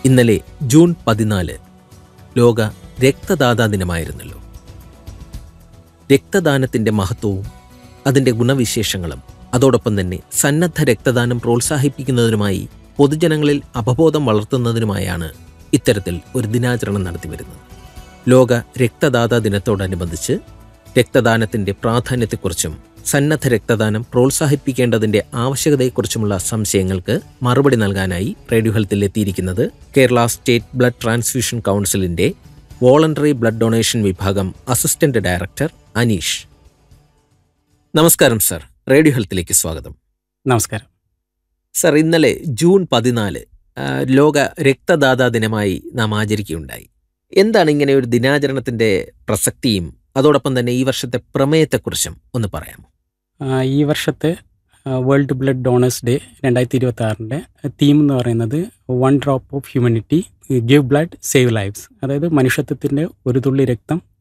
ഇന്നലെ ജൂൺ പതിനാല് ലോക രക്തദാതാ ദിനമായിരുന്നല്ലോ രക്തദാനത്തിന്റെ മഹത്വവും അതിന്റെ ഗുണവിശേഷങ്ങളും അതോടൊപ്പം തന്നെ സന്നദ്ധ രക്തദാനം പ്രോത്സാഹിപ്പിക്കുന്നതിനുമായി പൊതുജനങ്ങളിൽ അവബോധം വളർത്തുന്നതിനുമായാണ് ഇത്തരത്തിൽ ഒരു ദിനാചരണം നടത്തിവരുന്നത് ലോക രക്തദാതാ ദിനത്തോടനുബന്ധിച്ച് രക്തദാനത്തിന്റെ പ്രാധാന്യത്തെക്കുറിച്ചും സന്നദ്ധ രക്തദാനം പ്രോത്സാഹിപ്പിക്കേണ്ടതിന്റെ ആവശ്യകതയെക്കുറിച്ചുമുള്ള സംശയങ്ങൾക്ക് മറുപടി നൽകാനായി റേഡിയോ ഹെൽത്തിൽ എത്തിയിരിക്കുന്നത് കേരള സ്റ്റേറ്റ് ബ്ലഡ് ട്രാൻസ്ഫ്യൂഷൻ കൗൺസിലിന്റെ വോളണ്ടറി ബ്ലഡ് ഡൊണേഷൻ വിഭാഗം അസിസ്റ്റന്റ് ഡയറക്ടർ അനീഷ് നമസ്കാരം സർ റേഡിയോ ഹെൽത്തിലേക്ക് സ്വാഗതം നമസ്കാരം സർ ഇന്നലെ ജൂൺ പതിനാല് ആ, ലോക രക്തദാതാ ദിനമായി നാം ആചരിക്കുകയുണ്ടായി എന്താണ് ഇങ്ങനെ ഒരു ദിനാചരണത്തിന്റെ പ്രസക്തിയും അതോടൊപ്പം തന്നെ ഈ വർഷത്തെ പ്രമേയത്തെക്കുറിച്ചും ഒന്ന് പറയാമോ ആ, ഈ വർഷത്തെ വേൾഡ് ബ്ലഡ് ഡോണേഴ്സ് ഡേ രണ്ടായിരത്തി ഇരുപത്തി ആറിൻ്റെ തീം എന്ന് പറയുന്നത് one drop of humanity give blood save lives അതായത് മനുഷ്യത്വത്തിൻ്റെ ഒരു തുള്ളി രക്തം